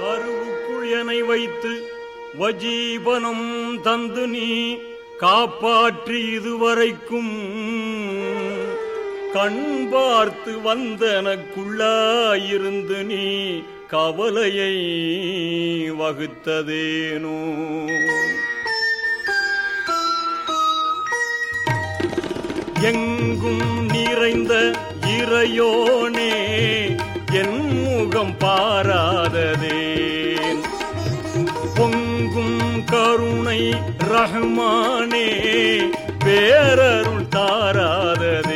கருவுக்குள் எனை வைத்து வஜீவனம் தந்து நீ காப்பாற்றி இதுவரைக்கும் கண் பார்த்து வந்தனக்குள்ளாயிருந்து நீ கவலையை வகுத்ததேனோ எங்கும் நிறைந்த இறையோனே என் முகம் பாராததேன் பொங்கும் கருணை ரஹ்மானே பேரருள் தாராததே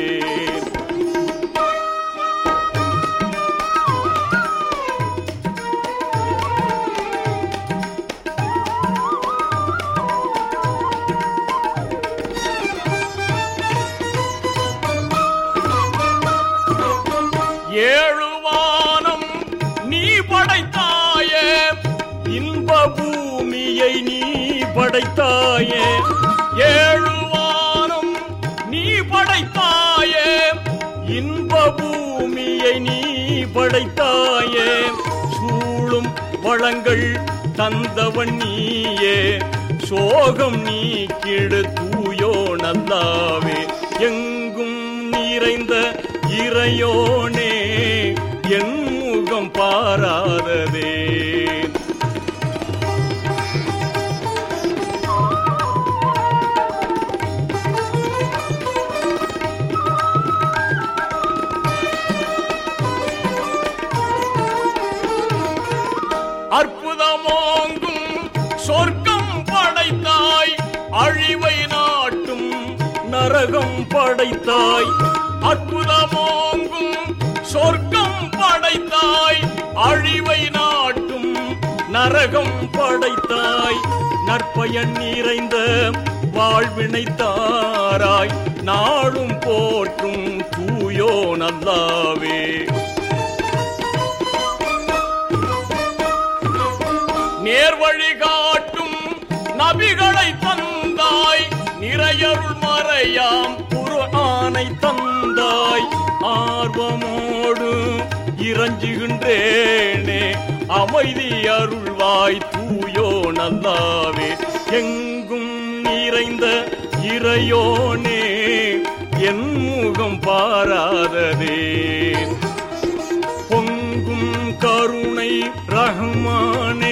ஏழு வானம் நீ படைத்தாயே இன்ப பூமியை நீ படைத்தாயே ஏழு வானம் நீ படைத்தாயே இன்ப பூமியை நீ படைத்தாயே சூழும் வளங்கள் தந்தவன் நீயே சோகம் நீக்கிடு தூயோ நல்லாவே எங்கும் நிறைந்த இறையோனே என் முகம் பாராததே அற்புதமோங்கும் சொர்க்கம் படைத்தாய் அழிவை நாட்டும் நரகம் படைத்தாய் அற்புதமோங்கும் சொர்க்கம் படைத்தாய் அழிவை நாட்டும் நரகம் படைத்தாய் நற்பயன் நிறைந்த வாழ்வினை தாராய் நாளும் போற்றும் தூயோ நல்லாவே நேர்வழி காட்டும் நபிகளை தந்தாய் நிறையருள் மறையாம் குர்ஆனை தந்தாய் ஆர்வமோடு இறஞ்சுகின்றேனே அமைதி அருள்வாய் தூயோ நல்லாவே எங்கும் நிறைந்த இறையோனே என் முகம் பாராததே பொங்கும் கருணை ரஹ்மானே